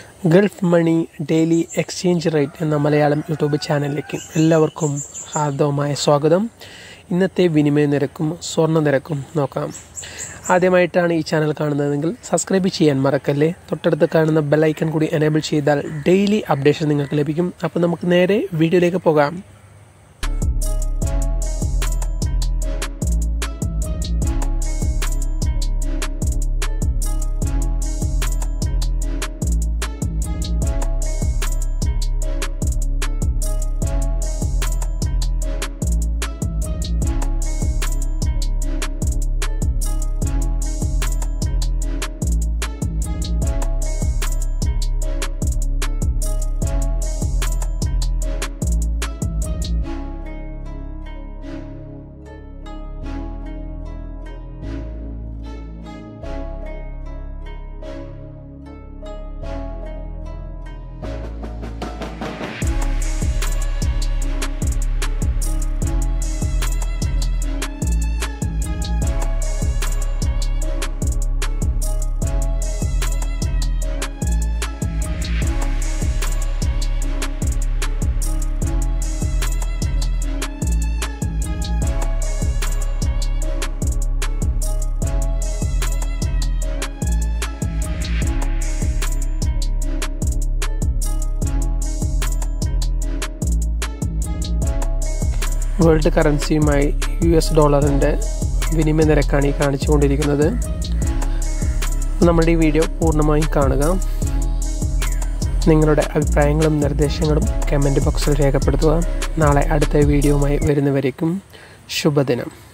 Gulf money daily exchange rate എന്ന Malayalam YouTube ചാനലിലേക്ക് എല്ലാവർക്കും ഹാർദവമായ സ്വാഗതം ഇന്നത്തെ വിനിമയ നിരക്കും സ്വർണ്ണ നിരക്കും നോക്കാം ആദ്യമായിട്ടാണ് ഈ ചാനൽ കാണുന്നതെങ്കിൽ സബ്സ്ക്രൈബ് ചെയ്യാൻ മറക്കല്ലേ തൊട്ടടുത്ത് കാണുന്ന ബെല്ലൈക്കൺ കൂടി എനേബിൾ ചെയ്താൽ ഡെയിലി അപ്ഡേഷൻ നിങ്ങൾക്ക് ലഭിക്കും അപ്പോൾ നമുക്ക് നേരെ വീഡിയോയിലേക്ക് പോകാം വേൾഡ് കറൻസിയുമായി യു എസ് ഡോളറിൻ്റെ വിനിമയ നിരക്കാണ് ഈ കാണിച്ചുകൊണ്ടിരിക്കുന്നത് നമ്മുടെ ഈ വീഡിയോ പൂർണ്ണമായും കാണുക നിങ്ങളുടെ അഭിപ്രായങ്ങളും നിർദ്ദേശങ്ങളും കമൻറ്റ് ബോക്സിൽ രേഖപ്പെടുത്തുക നാളെ അടുത്ത വീഡിയോയുമായി വരുന്നവരേക്കും ശുഭദിനം